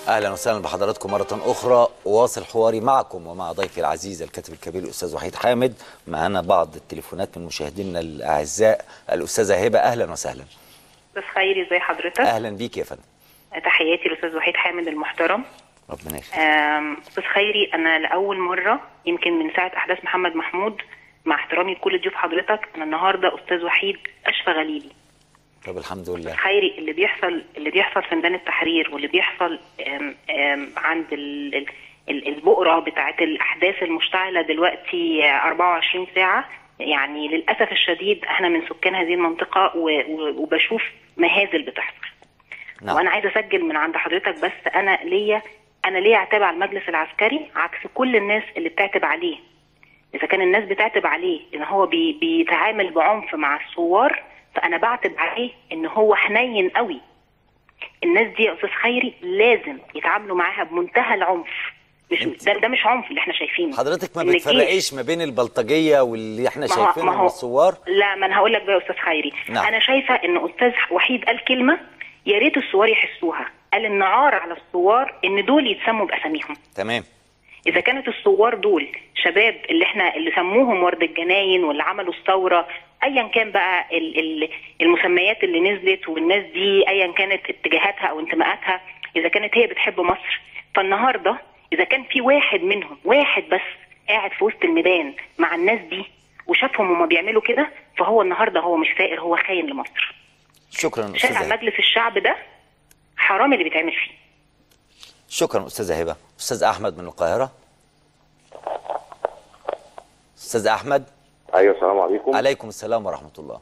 اهلا وسهلا بحضراتكم مره اخرى واصل حواري معكم ومع ضيفي العزيز الكاتب الكبير الاستاذ وحيد حامد معانا بعض التليفونات من مشاهدينا الاعزاء الاستاذه هبه اهلا وسهلا استاذ خيري ازي حضرتك اهلا بيك يا فندم تحياتي للاستاذ وحيد حامد المحترم ربنا يخليك آم، استاذ خيري انا لاول مره يمكن من ساعه احداث محمد محمود مع احترامي لكل ضيوف حضرتك انا النهارده استاذ وحيد اشفى غليلي طب الحمد لله خيري اللي بيحصل اللي بيحصل في ميدان التحرير واللي بيحصل آم، آم، عند ال- ال- ال- البؤره بتاعت الاحداث المشتعله دلوقتي آه، 24 ساعه يعني للاسف الشديد احنا من سكان هذه المنطقه و- و- وبشوف مهازل بتحصل نعم وانا عايزه اسجل من عند حضرتك بس انا ليا انا ليا عتاب على المجلس العسكري عكس كل الناس اللي بتعتب عليه اذا كان الناس بتعتب عليه ان هو بي بيتعامل بعنف مع الثوار فانا بعتب عليه ان هو حنين قوي الناس دي يا استاذ خيري لازم يتعاملوا معاها بمنتهى العنف مش ده, ده مش عنف اللي احنا شايفينه حضرتك ما إن الجيش- بتفرقيش ما بين البلطجيه واللي احنا ما هو- ما شايفينهم هو- الثوار لا ما انا هقول لك بقى يا استاذ خيري نعم. انا شايفه ان استاذ وحيد قال كلمه يا ريت الثوار يحسوها قال النعار على الثوار ان دول يتسموا باساميهم تمام اذا كانت الثوار دول شباب اللي احنا اللي سموهم ورد الجناين واللي عملوا الثوره ايا كان بقى ال ال المسميات اللي نزلت والناس دي ايا كانت اتجاهاتها او انتماءاتها اذا كانت هي بتحب مصر فالنهارده اذا كان في واحد منهم واحد بس قاعد في وسط الميدان مع الناس دي وشافهم هما بيعملوا كده فهو النهارده هو مش ثائر هو خاين لمصر شكرا شارع استاذه هبه مجلس الشعب ده حرام اللي بيتعمل فيه شكرا استاذه هبه استاذ احمد من القاهره استاذ احمد ايوه السلام عليكم عليكم السلام ورحمه الله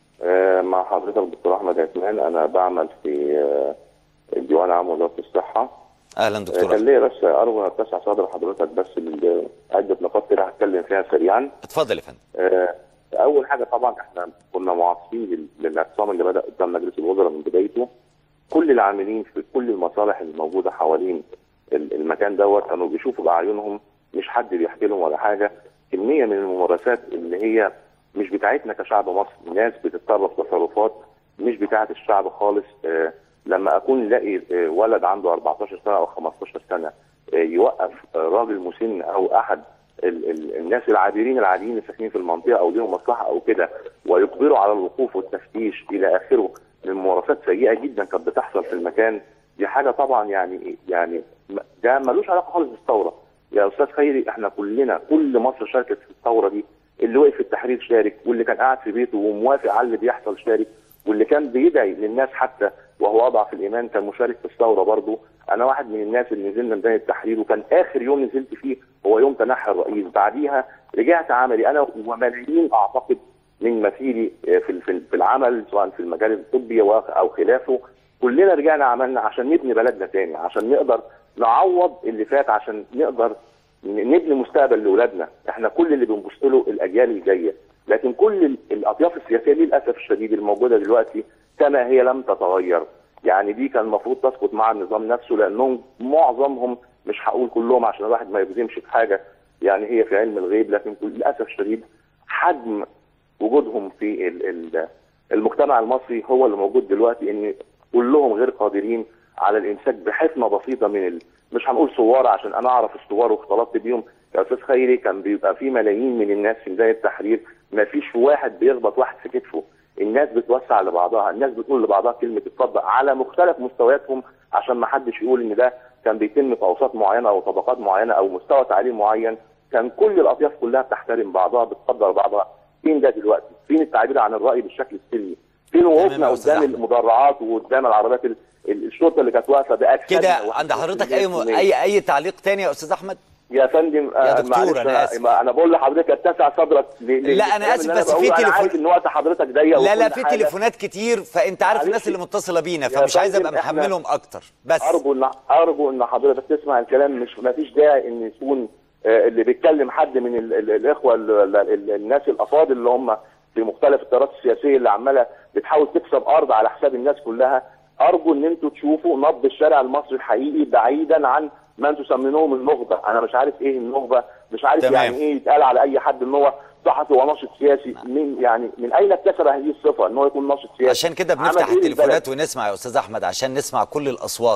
آه مع حضرتك دكتور احمد عثمان انا بعمل في آه الديوان العام وزاره الصحه اهلا آه دكتور كان ليا بس ارجو اتسع صدر حضرتك بس بال- عده نقاط كده هتكلم فيها سريعا اتفضل يا فندم آه اول حاجه طبعا احنا كنا معاصرين لل- للاعتصام اللي بدا قدام مجلس الوزراء من بدايته كل العاملين في كل المصالح الموجوده حوالين ال- المكان دوت كانوا بيشوفوا باعينهم مش حد بيحكي لهم ولا حاجه كميه من الممارسات اللي هي مش بتاعتنا كشعب مصري ناس بتتصرف تصرفات مش بتاعت الشعب خالص آه لما اكون الاقي آه ولد عنده 14 سنه او 15 سنه آه يوقف آه راجل مسن او احد ال ال الناس العابرين العاديين اللي ساكنين في المنطقه او ليهم مصلحه او كده ويقبلوا على الوقوف والتفتيش الى اخره من ممارسات سيئه جدا كانت بتحصل في المكان دي حاجه طبعا يعني يعني م- ده ملوش علاقه خالص بالثوره يا استاذ خيري احنا كلنا كل مصر شاركت في الثوره دي اللي وقف في التحرير شارك واللي كان قاعد في بيته وموافق على اللي بيحصل شارك واللي كان بيدعي للناس حتى وهو اضعف الايمان كان مشارك في الثوره برضه انا واحد من الناس اللي نزلنا ميدان التحرير وكان اخر يوم نزلت فيه هو يوم تنحي الرئيس بعديها رجعت عملي انا وملايين اعتقد من مثيلي في في في العمل سواء في المجال الطبي و- او خلافه كلنا رجعنا عملنا عشان نبني بلدنا تاني عشان نقدر نعوض اللي فات عشان نقدر ن- نبني مستقبل لاولادنا احنا كل اللي بنبص له الاجيال الجايه لكن كل ال- الاطياف السياسيه للاسف الشديد الموجوده دلوقتي كما هي لم تتغير يعني دي كان المفروض تسقط مع النظام نفسه لانهم معظمهم مش هقول كلهم عشان الواحد ما يجزمش في حاجه يعني هي في علم الغيب لكن كل- للاسف الشديد حجم وجودهم في ال- ال- المجتمع المصري هو اللي موجود دلوقتي ان كلهم غير قادرين على الامساك بحفنه بسيطه من ال... مش هنقول ثوار عشان انا اعرف الثوار واختلطت بيهم يا استاذ خيري كان بيبقى في ملايين من الناس في بدايه التحرير ما فيش واحد بيخبط واحد في كتفه الناس بتوسع لبعضها الناس بتقول لبعضها كلمه اتفضل على مختلف مستوياتهم عشان ما حدش يقول ان ده كان بيتم في اوساط معينه او طبقات معينه او مستوى تعليم معين كان كل الاطياف كلها بتحترم بعضها بتقدر بعضها فين ده دلوقتي فين التعبير عن الراي بالشكل السلمي فين تمام وقوفنا يا أستاذ قدام أحمد. المدرعات وقدام العربيات ال- ال- الشرطه اللي كانت واقفه باكثر كده عند حضرتك اي م... اي اي تعليق تاني يا استاذ احمد يا فندم يا آه، دكتور، معلش أنا آسف. ما انا بقول لحضرتك اتسع صدرك ل- ل- لا، أنا للكلام آسف، اللي بس بقوله. في انا تليفون- عارف ان وقت حضرتك ضيق لا لا وكل في حاجة. تليفونات كتير فانت عارف معلش. الناس اللي متصله بينا يا فمش عايز ابقى فندم، إحنا- محملهم اكتر بس ارجو ان ارجو ان حضرتك تسمع الكلام مش ما فيش داعي ان يكون آه، اللي بيتكلم حد من ال ال الاخوه ال ال ال الناس الافاضل اللي هم في مختلف التيارات السياسيه اللي عماله بتحاول تكسب ارض على حساب الناس كلها ارجو ان انتوا تشوفوا نبض الشارع المصري الحقيقي بعيدا عن ما انتوا سمينوهم النخبه انا مش عارف ايه النخبه مش عارف تمام. يعني ايه يتقال على اي حد ان هو صحفي وناشط سياسي من يعني من اين اكتسب هذه الصفه ان هو يكون ناشط سياسي عشان كده عمل بنفتح إيه التليفونات للبلد؟ ونسمع يا استاذ احمد عشان نسمع كل الاصوات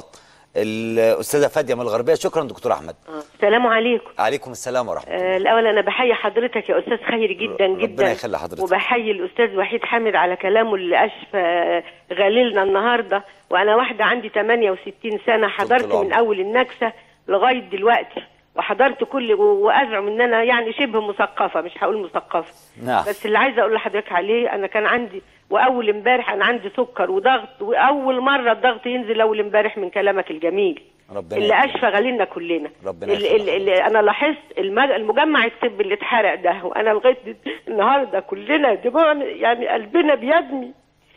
الاستاذه فاديه من الغربيه شكرا دكتور احمد السلام عليكم عليكم السلام ورحمه الله آه، الاول انا بحيي حضرتك يا استاذ خيري جدا ربنا جدا يخلي حضرتك. وبحيي الاستاذ وحيد حامد على كلامه اللي اشفى غليلنا النهارده وانا واحده عندي 68 سنه حضرت العمر. من اول النكسه لغايه دلوقتي وحضرت كل وازعم ان انا يعني شبه مثقفه مش هقول مثقفه نعم. بس اللي عايزه اقول لحضرتك عليه انا كان عندي واول امبارح انا عندي سكر وضغط واول مره الضغط ينزل اول امبارح من كلامك الجميل ربنا اللي يكرمك. اشفى غالينا كلنا ربنا اللي, يخليك. اللي, اللي انا لاحظت المج- المجمع الطبي اللي اتحرق ده وانا لغايه النهارده كلنا دموعنا يعني قلبنا بيدمي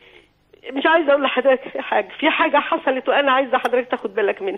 مش عايزه اقول لحضرتك حاجه في حاجه حصلت وانا عايزه حضرتك تاخد بالك منها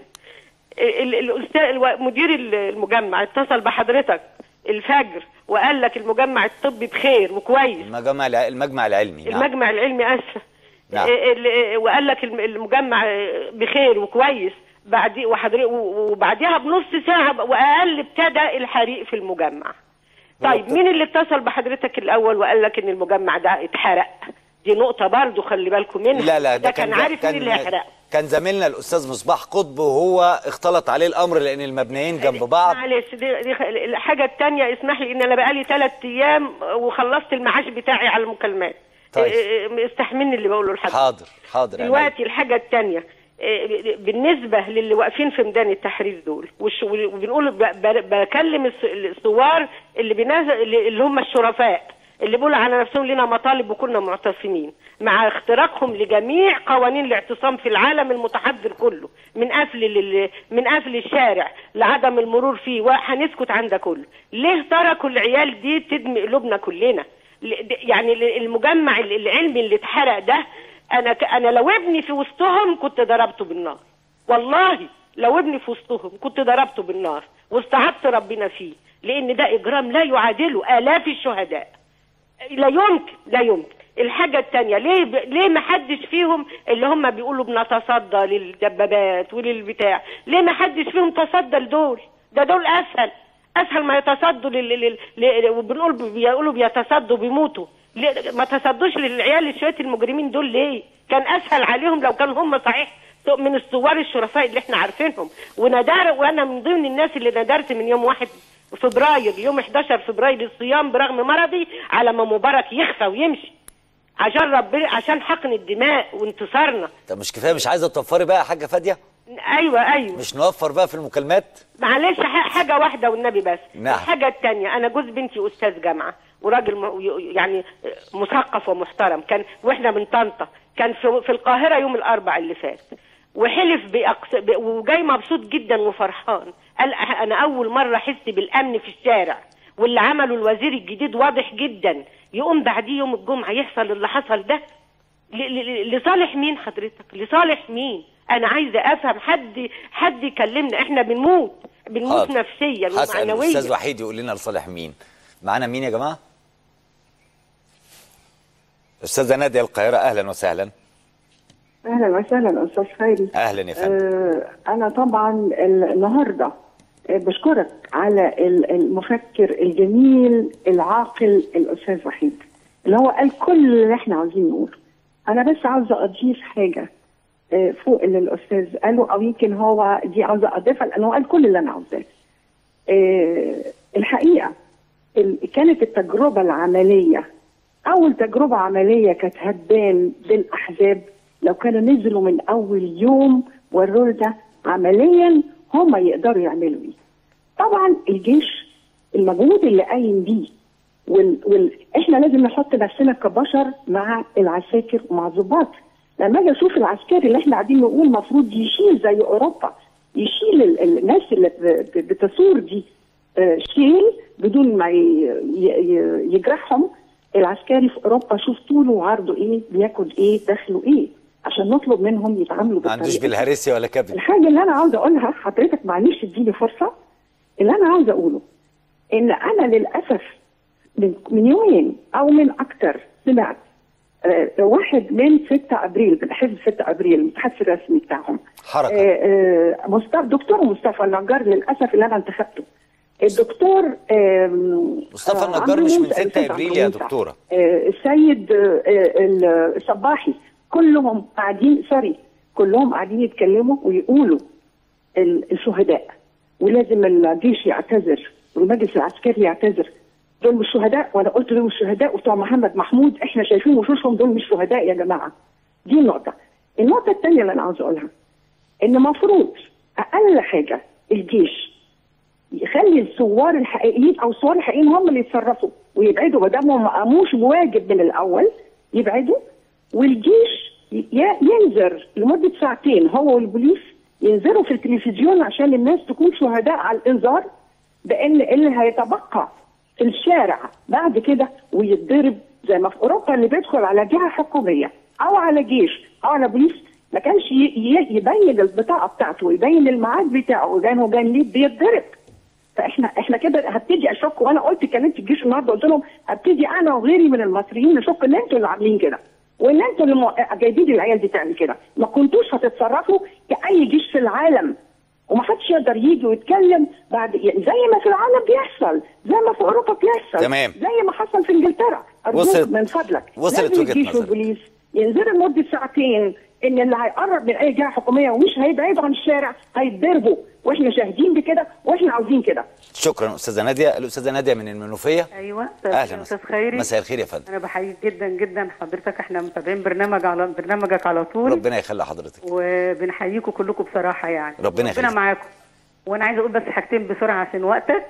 ال- ال- الاستاذ الو- مدير ال- المجمع اتصل بحضرتك الفجر وقال لك المجمع الطبي بخير وكويس المجمع الع- المجمع العلمي نعم. المجمع العلمي اسفه نعم. ال- ال- وقال لك الم- المجمع بخير وكويس بعد وحضر- و- وبعديها بنص ساعه واقل ابتدى الحريق في المجمع طيب مين اللي اتصل بحضرتك الاول وقال لك ان المجمع ده اتحرق دي نقطه برضو خلي بالكم منها لا لا ده كان عارف مين اللي هيحرقه كان زميلنا الاستاذ مصباح قطب وهو اختلط عليه الامر لان المبنيين جنب بعض معلش دي, دي خ- الحاجه الثانيه اسمح لي ان انا بقالي ثلاث ايام وخلصت المعاش بتاعي على المكالمات طيب. إيه- إيه- استحملني اللي بقوله لحضرتك حاضر حاضر عينيا. دلوقتي الحاجة التانية إيه، بالنسبة للي واقفين في ميدان التحرير دول والش- وبنقول ب- ب- بكلم الس- الثوار اللي بينازل اللي هم الشرفاء اللي بيقولوا على نفسهم لنا مطالب وكنا معتصمين مع اختراقهم لجميع قوانين الاعتصام في العالم المتحضر كله من قفل لل... من قفل الشارع لعدم المرور فيه وهنسكت عن ده كله ليه تركوا العيال دي تدمي قلوبنا كلنا ل- د- يعني ال- المجمع ال- العلمي اللي اتحرق ده انا ك- انا لو ابني في وسطهم كنت ضربته بالنار والله لو ابني في وسطهم كنت ضربته بالنار واستعدت ربنا فيه لان ده اجرام لا يعادله الاف الشهداء لا يمكن لا يمكن الحاجة التانية ليه ب... ليه ما حدش فيهم اللي هم بيقولوا بنتصدى للدبابات وللبتاع ليه ما حدش فيهم تصدى لدول ده دول اسهل اسهل ما يتصدوا لل... لل... لل... وبنقول بيقولوا بيتصدوا بيموتوا ليه ما تصدوش للعيال شويه المجرمين دول ليه كان اسهل عليهم لو كانوا هم صحيح من الثوار الشرفاء اللي احنا عارفينهم وندار وانا من ضمن الناس اللي ندرت من يوم واحد فبراير يوم 11 فبراير الصيام برغم مرضي على ما مبارك يخفى ويمشي عشان ربنا عشان حقن الدماء وانتصارنا طب مش كفايه مش عايزه توفري بقى يا حاجه فاديه ايوه ايوه مش نوفر بقى في المكالمات معلش ح- حاجه واحده والنبي بس نعم. الحاجه الثانيه انا جوز بنتي استاذ جامعه وراجل م... ي- يعني مثقف ومحترم كان واحنا من طنطا كان في, في القاهره يوم الاربع اللي فات وحلف بأقص... ب... وجاي مبسوط جدا وفرحان قال أح- انا اول مره احس بالامن في الشارع واللي عمله الوزير الجديد واضح جدا يقوم بعديه يوم الجمعه يحصل اللي حصل ده ل- ل- لصالح مين حضرتك لصالح مين انا عايزه افهم حد حد يكلمنا احنا بنموت بنموت حاضر. نفسيا هسال ومعنويا الاستاذ وحيد يقول لنا لصالح مين معانا مين يا جماعه استاذه ناديه القاهره اهلا وسهلا اهلا وسهلا استاذ خيري اهلا يا فندم آه انا طبعا ال- النهارده آه، بشكرك على ال- المفكر الجميل العاقل الاستاذ وحيد اللي هو قال كل اللي احنا عاوزين نقوله انا بس عاوزه اضيف حاجه آه، فوق اللي الاستاذ قاله او يمكن هو دي عاوزه اضيفها لانه قال كل اللي انا عاوزاه آه، الحقيقه ال- كانت التجربه العمليه اول تجربه عمليه كانت هتبان بالاحزاب لو كانوا نزلوا من اول يوم وروا لنا عمليا هم يقدروا يعملوا ايه طبعا الجيش المجهود اللي قايم بيه وال... وال... احنا لازم نحط نفسنا كبشر مع العساكر ومع الضباط لما اجي اشوف العسكري اللي احنا قاعدين نقول المفروض يشيل زي اوروبا يشيل ال... ال- الناس اللي ب- ب- بتصور دي آه، شيل بدون ما ي... ي... ي- يجرحهم العسكري في اوروبا شوف طوله وعرضه ايه بياكل ايه دخله ايه عشان نطلب منهم يتعاملوا ما عندوش بالطريقة دي. بالهرسيا ولا كبد الحاجه اللي انا عاوزه اقولها حضرتك معلش اديني فرصه اللي انا عاوزه اقوله ان انا للاسف من, من يومين او من اكتر سمعت آه، واحد من 6 ابريل من حزب 6 ابريل المتحدث الرسمي بتاعهم حركه آه، آه، مصطفى دكتور مصطفى النجار للاسف اللي انا انتخبته الدكتور آم، مصطفى آه، النجار عمرو مش من موسى، 6 الأستاذ ابريل عمرو يا موسى. دكتوره آه، السيد آه، آه، الصباحي كلهم قاعدين سوري كلهم قاعدين يتكلموا ويقولوا ال- الشهداء ولازم الجيش يعتذر والمجلس العسكري يعتذر دول مش شهداء وانا قلت دول مش شهداء بتوع محمد محمود احنا شايفين وشوشهم دول مش شهداء يا جماعه دي نقطه النقطه الثانيه اللي انا عاوز اقولها ان المفروض اقل حاجه الجيش يخلي الثوار الحقيقيين او الثوار الحقيقيين هم اللي يتصرفوا ويبعدوا ما دام ما قاموش بواجب من الاول يبعدوا والجيش ي- ينذر لمده ساعتين هو والبوليس ينذروا في التلفزيون عشان الناس تكون شهداء على الانذار بان اللي هيتبقى في الشارع بعد كده ويتضرب زي ما في اوروبا اللي بيدخل على جهه حكوميه او على جيش او على بوليس ما كانش ي- ي- يبين البطاقه بتاعته ويبين الميعاد بتاعه وجان وجان ليه بيتضرب فاحنا احنا كده هبتدي اشك وانا قلت كلمت الجيش النهارده قلت لهم هبتدي انا وغيري من المصريين نشك ان انتوا اللي عاملين كده وان انتوا اللي مو- جايبين العيال دي تعمل كده ما كنتوش هتتصرفوا كاي جيش في العالم ومحدش يقدر يجي ويتكلم بعد يعني زي ما في العالم بيحصل زي ما في اوروبا بيحصل تمام. زي ما حصل في انجلترا أرجوك وصلت- من فضلك وصلت لازم وجهة الجيش نظرك. والبوليس ينزلوا لمده ساعتين ان اللي هيقرب من اي جهه حكوميه ومش هيبعدوا عن الشارع هيتضربوا واحنا شاهدين بكده واحنا عاوزين كده شكرا استاذه ناديه الاستاذه ناديه من المنوفيه ايوه اهلا استاذ خيري مساء الخير يا فندم انا بحييك جدا جدا حضرتك احنا متابعين برنامج على برنامجك على طول ربنا يخلي حضرتك وبنحييكم كلكم بصراحه يعني ربنا يخليك. معاكم وانا عايزه اقول بس حاجتين بسرعه عشان وقتك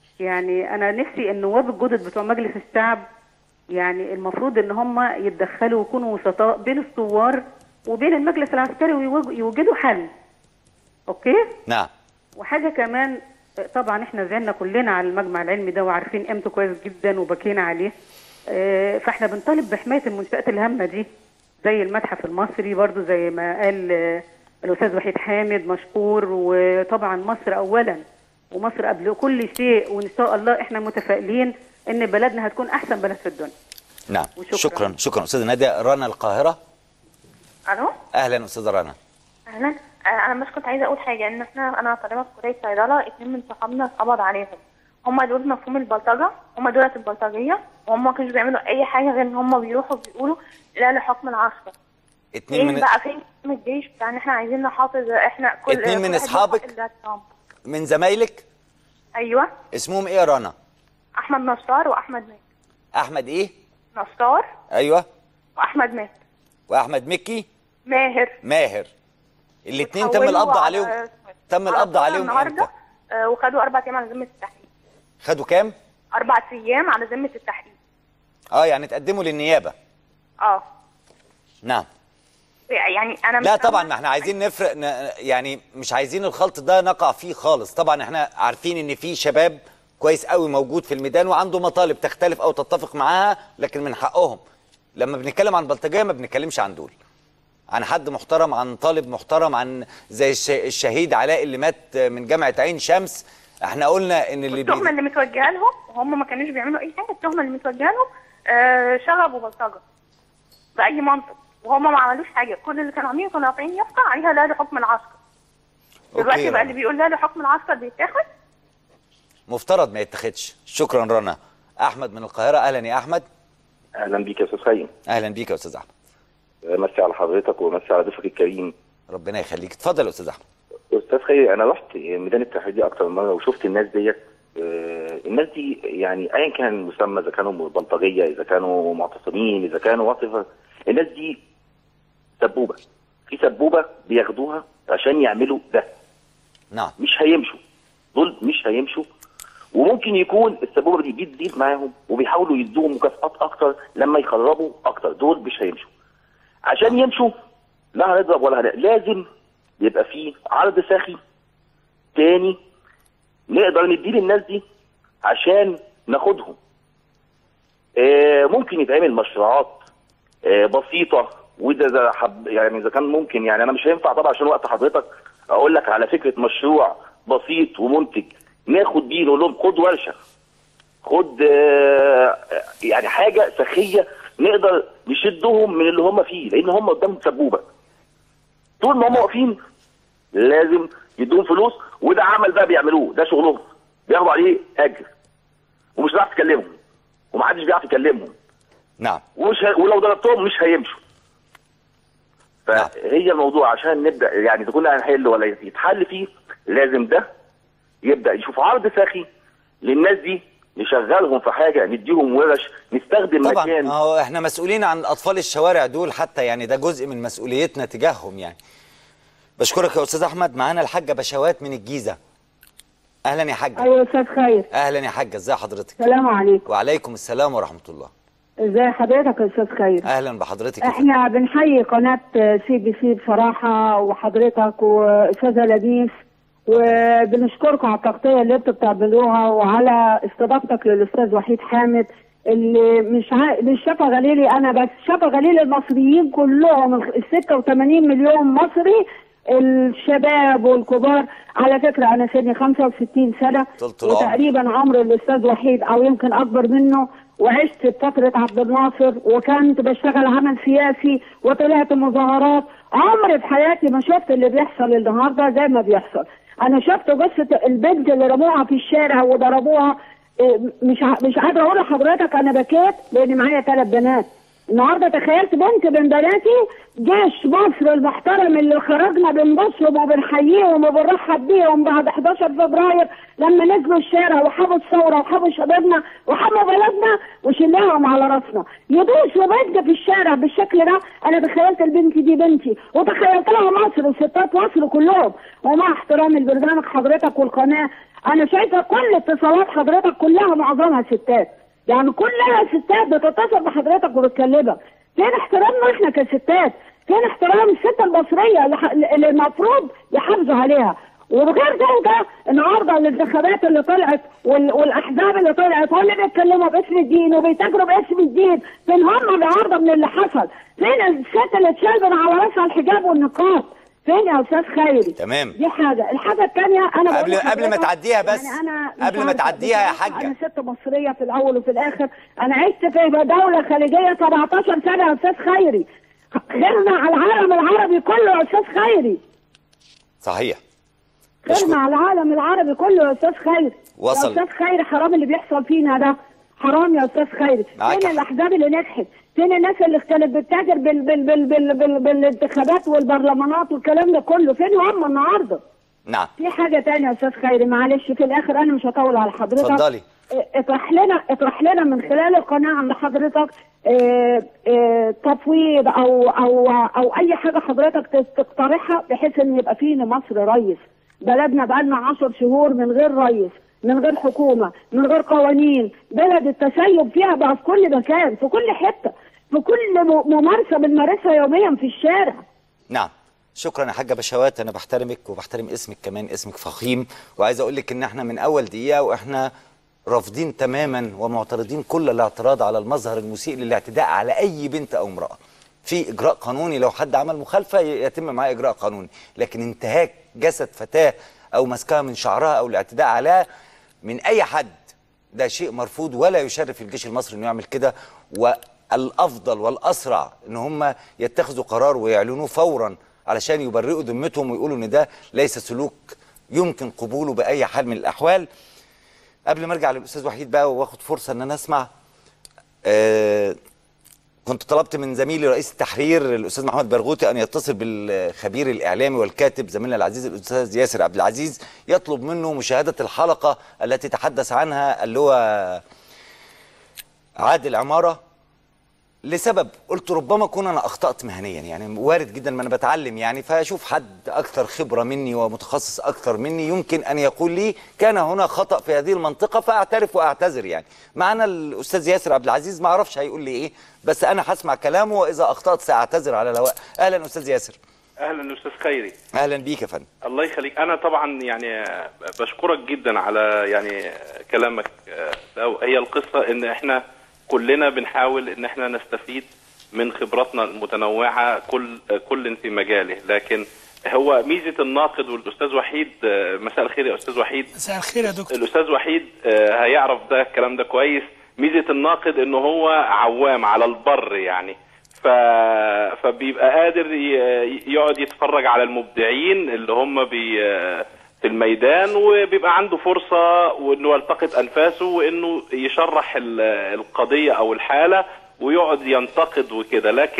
يعني انا نفسي النواب الجدد بتوع مجلس الشعب يعني المفروض ان هم يتدخلوا ويكونوا وسطاء بين الثوار وبين المجلس العسكري ويوجدوا حل اوكي نعم وحاجه كمان طبعا احنا زعلنا كلنا على المجمع العلمي ده وعارفين قيمته كويس جدا وبكينا عليه آه، فاحنا بنطالب بحمايه المنشات الهامه دي زي المتحف المصري برضو زي ما قال آه، الاستاذ وحيد حامد مشكور وطبعا مصر اولا ومصر قبل كل شيء وان شاء الله احنا متفائلين ان بلدنا هتكون احسن بلد في الدنيا نعم وشكراً. شكرا شكرا استاذه ناديه رنا القاهره الو اهلا استاذه رنا اهلا آه، انا بس كنت عايزه اقول حاجه ان احنا انا طالبه في كليه صيدله اتنين من صحابنا اتقبض عليهم هم دول مفهوم البلطجه هم دولت البلطجيه وهم ما كانوش بيعملوا اي حاجه غير ان هم بيروحوا بيقولوا لا لحكم العسكر اتنين فين من بقى فين حكم الجيش بتاع ان احنا عايزين نحافظ احنا كل اتنين كل من واحد أصحابك؟ ياخد اللي هتفهمه. من زمايلك ايوه اسمهم ايه يا رنا احمد نصار واحمد مات احمد ايه نصار ايوه واحمد مات واحمد مكي ماهر ماهر الاثنين تم وحولوا القبض على- عليهم تم على القبض طول عليهم النهارده امتى آه، وخدوا اربع ايام على ذمه التحقيق خدوا كام اربع ايام على ذمه التحقيق اه يعني تقدموا للنيابه اه نعم يعني انا مش لا طبعا فاهمة- ما احنا عايزين نفرق ن- يعني مش عايزين الخلط ده نقع فيه خالص طبعا احنا عارفين ان في شباب كويس قوي موجود في الميدان وعنده مطالب تختلف او تتفق معاها لكن من حقهم لما بنتكلم عن بلطجيه ما بنتكلمش عن دول عن حد محترم عن طالب محترم عن زي الش- الشهيد علاء اللي مات من جامعه عين شمس احنا قلنا ان اللي التهمه اللي متوجهه لهم وهم ما كانوش بيعملوا اي حاجه التهمه اللي متوجهه لهم آه شغب وبلطجه باي منطق وهم ما عملوش حاجه كل اللي كانوا عاملينه كانوا رافعين يافطه عليها لا لحكم العسكر دلوقتي أوكي بقى رنا. اللي بيقول لا لحكم العسكر بيتاخد مفترض ما يتاخدش شكرا رنا احمد من القاهره اهلا يا احمد اهلا بيك يا استاذ خيم اهلا بيك يا استاذ احمد مسي على حضرتك ومسي على ضيفك الكريم ربنا يخليك اتفضل يا استاذ احمد استاذ خير انا رحت ميدان التحرير دي اكتر من مره وشفت الناس ديت آه، الناس دي يعني ايا كان المسمى اذا كانوا بلطجيه اذا كانوا معتصمين اذا كانوا وات الناس دي سبوبه في سبوبه بياخدوها عشان يعملوا ده نعم مش هيمشوا دول مش هيمشوا وممكن يكون السبوبه دي بتزيد معاهم وبيحاولوا يدوهم مكافآت اكتر لما يخربوا اكتر دول مش هيمشوا عشان يمشوا لا هنضرب ولا هنضرب لازم يبقى في عرض ساخي تاني نقدر نديه للناس دي عشان ناخدهم آه، ممكن يتعمل مشروعات آه، بسيطه وده إذا حب يعني اذا كان ممكن يعني انا مش هينفع طبعا عشان وقت حضرتك اقول لك على فكره مشروع بسيط ومنتج ناخد بيه نقول لهم خد ورشه خد آه، يعني حاجه سخيه نقدر نشدهم من اللي هم فيه لان هم قدام سبوبه طول ما هم واقفين لازم يدوهم فلوس وده عمل بقى بيعملوه ده شغلهم بياخدوا عليه اجر ومش هتعرف تكلمهم ومحدش بيعرف يكلمهم نعم ومش ه... ولو ضربتهم مش هيمشوا فهي الموضوع عشان نبدا يعني تكون هنحل ولا يتحل فيه لازم ده يبدا يشوف عرض سخي للناس دي نشغلهم في حاجه نديهم ورش نستخدم طبعا مكان ما هو احنا مسؤولين عن اطفال الشوارع دول حتى يعني ده جزء من مسؤوليتنا تجاههم يعني بشكرك يا استاذ احمد معانا الحاجه بشوات من الجيزه اهلا يا حاجه ايوه استاذ خير اهلا يا حاجه ازي حضرتك السلام عليكم وعليكم السلام ورحمه الله ازي حضرتك يا استاذ خير اهلا بحضرتك يا احنا بنحيي قناه سي بي سي بصراحه وحضرتك واستاذه لبيس وبنشكركم على التغطيه اللي انتوا بتعملوها وعلى استضافتك للاستاذ وحيد حامد اللي مش ع... مش شفا غليلي انا بس شفا غليلي المصريين كلهم ال 86 مليون مصري الشباب والكبار على فكره انا سني 65 سنه طولة العمر. وتقريبا عمر الاستاذ وحيد او يمكن اكبر منه وعشت في فتره عبد الناصر وكنت بشتغل عمل سياسي وطلعت مظاهرات عمري في حياتي ما شفت اللي بيحصل النهارده زي ما بيحصل انا شفت قصه البنت اللي رموها في الشارع وضربوها إيه، مش ع- مش قادره اقول لحضرتك انا بكيت لان معايا ثلاث بنات النهارده تخيلت بنت من بناتي جيش مصر المحترم اللي خرجنا بنبصهم وبنحييهم وبنرحب بيهم بعد 11 فبراير لما نزلوا الشارع وحموا الثوره وحموا شبابنا وحموا بلدنا وشلناهم على راسنا يدوسوا بنت في الشارع بالشكل ده انا تخيلت البنت دي بنتي وتخيلت لها مصر وستات مصر كلهم ومع احترام البرنامج حضرتك والقناه انا شايفه كل اتصالات حضرتك كلها معظمها ستات يعني كلها ستات بتتصل بحضرتك وبتكلمك فين احترامنا احنا كستات فين احترام الست المصريه اللي ح- اللي المفروض يحافظوا عليها وبغير ذلك النهارده الانتخابات اللي طلعت وال- والاحزاب اللي طلعت واللي بيتكلموا باسم الدين وبيتاجروا باسم الدين فين هم النهارده من اللي حصل؟ فين الست اللي اتشال من على راسها الحجاب والنقاب؟ فين يا استاذ خيري؟ تمام. دي حاجه، الحاجه الثانيه انا بقول قبل- قبل ما لحضرتك تعديها بس، يعني أنا مش قبل ما عارفة- تعديها يا مش عارفة حاجة. انا ست مصريه في الاول وفي الاخر انا عشت في دوله خليجيه 17 سنه يا استاذ خيري خيرنا على العالم العربي كله يا استاذ خيري صحيح خيرنا على العالم العربي كله يا استاذ خيري وصل. يا استاذ خيري حرام اللي بيحصل فينا ده حرام يا استاذ خيري معاك فين حق. الاحزاب اللي نجحت فين الناس اللي كانت بتتاجر بال بال بال بال بال بالانتخابات والبرلمانات والكلام ده كله فين هم النهارده نعم في حاجة تانية يا أستاذ خيري معلش في الآخر أنا مش هطول على حضرتك اتفضلي. اه، اطرح لنا اطرح لنا من خلال القناة عند حضرتك اه، اه، تفويض أو أو أو أي حاجة حضرتك تس- تقترحها بحيث إن يبقى فيه لمصر ريس بلدنا بقالنا عشر شهور من غير ريس من غير حكومة من غير قوانين بلد التسيب فيها بقى في كل مكان في كل حتة في كل م- ممارسة بنمارسها يوميا في الشارع نعم شكرا يا حاجه بشوات انا بحترمك وبحترم اسمك كمان اسمك فخيم وعايز اقول لك ان احنا من اول دقيقه واحنا رافضين تماما ومعترضين كل الاعتراض على المظهر المسيء للاعتداء على اي بنت او امراه في اجراء قانوني لو حد عمل مخالفه ي- يتم معاه اجراء قانوني لكن انتهاك جسد فتاه او مسكها من شعرها او الاعتداء عليها من اي حد ده شيء مرفوض ولا يشرف الجيش المصري انه يعمل كده والافضل والاسرع ان هم يتخذوا قرار ويعلنوه فورا علشان يبرئوا ذمتهم ويقولوا ان ده ليس سلوك يمكن قبوله باي حال من الاحوال قبل ما ارجع للاستاذ وحيد بقى واخد فرصه ان انا اسمع آه كنت طلبت من زميلي رئيس التحرير الاستاذ محمد برغوثي ان يتصل بالخبير الاعلامي والكاتب زميلنا العزيز الاستاذ ياسر عبد العزيز يطلب منه مشاهده الحلقه التي تحدث عنها اللي هو عادل عماره لسبب قلت ربما اكون انا اخطات مهنيا يعني وارد جدا ما انا بتعلم يعني فاشوف حد اكثر خبره مني ومتخصص اكثر مني يمكن ان يقول لي كان هنا خطا في هذه المنطقه فاعترف واعتذر يعني معنا الاستاذ ياسر عبد العزيز ما اعرفش هيقول لي ايه بس انا هسمع كلامه واذا اخطات ساعتذر على الهواء اهلا استاذ ياسر اهلا استاذ خيري اهلا بيك يا فندم الله يخليك انا طبعا يعني بشكرك جدا على يعني كلامك ده هي القصه ان احنا كلنا بنحاول ان احنا نستفيد من خبراتنا المتنوعه كل كل في مجاله لكن هو ميزه الناقد والاستاذ وحيد مساء الخير يا استاذ وحيد مساء الخير يا دكتور الاستاذ وحيد آه، هيعرف ده الكلام ده كويس ميزه الناقد ان هو عوام على البر يعني ف... فبيبقى قادر ي... يقعد يتفرج على المبدعين اللي هم بي... في الميدان وبيبقى عنده فرصه وانه يلتقط انفاسه وانه يشرح ال- القضيه او الحاله ويقعد ينتقد وكده لكن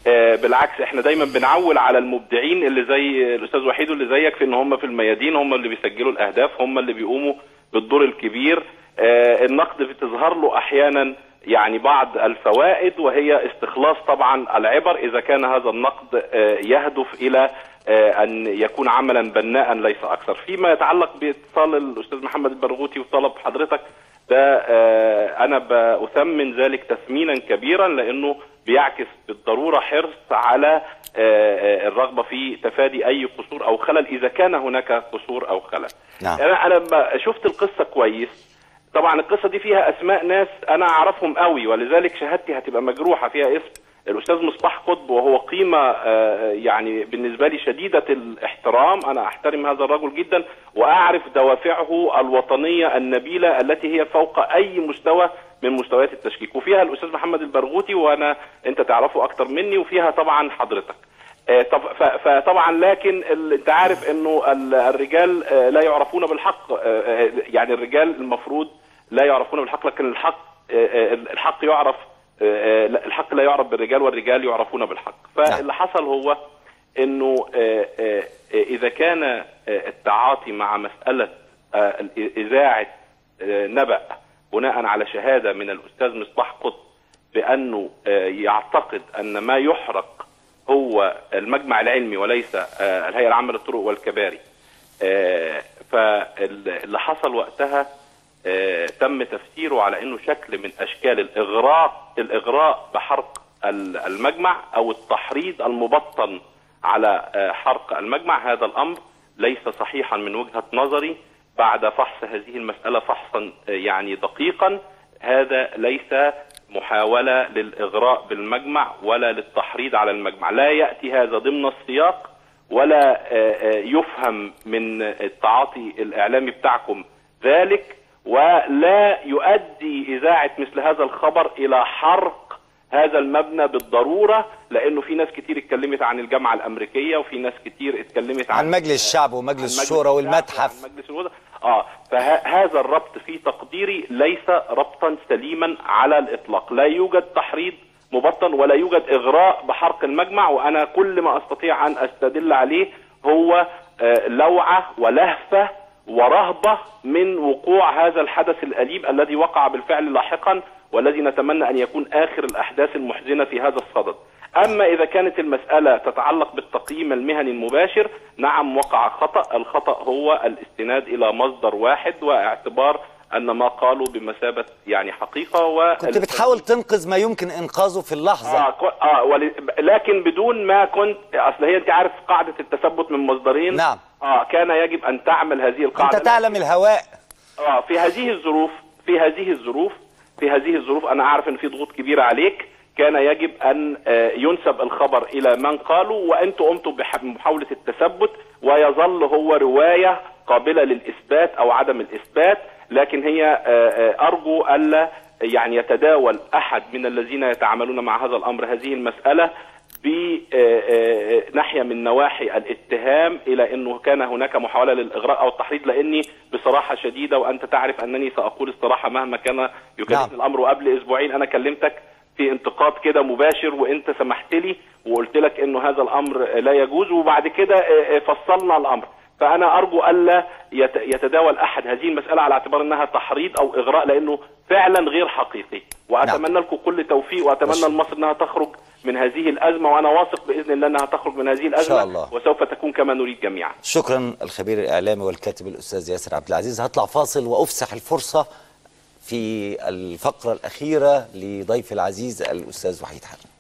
آه، بالعكس احنا دايما بنعول على المبدعين اللي زي الاستاذ وحيد واللي زيك في ان هم في الميادين هم اللي بيسجلوا الاهداف هم اللي بيقوموا بالدور الكبير آه، النقد بتظهر له احيانا يعني بعض الفوائد وهي استخلاص طبعا العبر اذا كان هذا النقد آه، يهدف الى آه، ان يكون عملا بناء ليس اكثر فيما يتعلق باتصال الاستاذ محمد البرغوثي وطلب حضرتك ده آه، انا بأثمن ذلك تثمينا كبيرا لانه بيعكس بالضروره حرص على آه، آه، الرغبه في تفادي اي قصور او خلل اذا كان هناك قصور او خلل. نعم. انا انا لما شفت القصه كويس طبعا القصه دي فيها اسماء ناس انا اعرفهم قوي ولذلك شهادتي هتبقى مجروحه فيها اسم الاستاذ مصباح قطب وهو قيمه آه، يعني بالنسبه لي شديده الاحترام انا احترم هذا الرجل جدا واعرف دوافعه الوطنيه النبيله التي هي فوق اي مستوى من مستويات التشكيك وفيها الاستاذ محمد البرغوثي وانا انت تعرفه اكتر مني وفيها طبعا حضرتك آه، طب ف- فطبعا لكن ال- انت عارف انه ال- الرجال آه، لا يعرفون بالحق آه، آه، يعني الرجال المفروض لا يعرفون بالحق لكن الحق آه، آه، الحق يعرف آه، آه، لا، الحق لا يعرف بالرجال والرجال يعرفون بالحق فاللي حصل هو انه آه، آه، آه، اذا كان آه، التعاطي مع مساله آه، ال- اذاعه آه، نبأ بناء على شهاده من الاستاذ مصباح قطب بانه آه، يعتقد ان ما يحرق هو المجمع العلمي وليس آه، الهيئه العامه للطرق والكباري آه، فاللي حصل وقتها آه، تم تفسيره على انه شكل من اشكال الاغراء الاغراء بحرق ال- المجمع او التحريض المبطن على آه، حرق المجمع هذا الامر ليس صحيحا من وجهه نظري بعد فحص هذه المساله فحصا آه، يعني دقيقا هذا ليس محاوله للاغراء بالمجمع ولا للتحريض على المجمع لا ياتي هذا ضمن السياق ولا آه، آه، يفهم من التعاطي الاعلامي بتاعكم ذلك ولا يؤدي اذاعه مثل هذا الخبر الى حرق هذا المبنى بالضروره لانه في ناس كتير اتكلمت عن الجامعه الامريكيه وفي ناس كتير اتكلمت عن عن مجلس الشعب عن ومجلس مجلس الشورى الشعب والمتحف وعن مجلس الوزراء اه فهذا الربط في تقديري ليس ربطا سليما على الاطلاق لا يوجد تحريض مبطن ولا يوجد اغراء بحرق المجمع وانا كل ما استطيع ان استدل عليه هو آه، لوعه ولهفه ورهبه من وقوع هذا الحدث الاليم الذي وقع بالفعل لاحقا والذي نتمنى ان يكون اخر الاحداث المحزنه في هذا الصدد. اما اذا كانت المساله تتعلق بالتقييم المهني المباشر نعم وقع خطا، الخطا هو الاستناد الى مصدر واحد واعتبار ان ما قالوا بمثابه يعني حقيقه و كنت بتحاول تنقذ ما يمكن انقاذه في اللحظه اه, كو- آه ول... لكن بدون ما كنت اصل هي انت عارف قاعده التثبت من مصدرين نعم. اه كان يجب ان تعمل هذه القاعده انت تعلم الهواء اه في هذه الظروف في هذه الظروف في هذه الظروف انا اعرف ان في ضغوط كبيره عليك كان يجب ان آه، ينسب الخبر الى من قالوا وانتم قمتم بح- بمحاوله التثبت ويظل هو روايه قابله للاثبات او عدم الاثبات لكن هي آه، آه، ارجو الا يعني يتداول احد من الذين يتعاملون مع هذا الامر هذه المساله بناحيه من نواحي الاتهام الى انه كان هناك محاوله للاغراء او التحريض لاني بصراحه شديده وانت تعرف انني ساقول الصراحه مهما كان يكلفني نعم. الامر وقبل اسبوعين انا كلمتك في انتقاد كده مباشر وانت سمحت لي وقلت لك انه هذا الامر لا يجوز وبعد كده آه، آه، فصلنا الامر فانا ارجو الا يت- يتداول احد هذه المساله على اعتبار انها تحريض او اغراء لانه فعلا غير حقيقي واتمنى لكم كل توفيق واتمنى لمصر انها تخرج من هذه الازمه وانا واثق باذن الله انها تخرج من هذه الازمه شاء الله. وسوف تكون كما نريد جميعا شكرا الخبير الاعلامي والكاتب الاستاذ ياسر عبد العزيز هطلع فاصل وافسح الفرصه في الفقره الاخيره لضيف العزيز الاستاذ وحيد حامد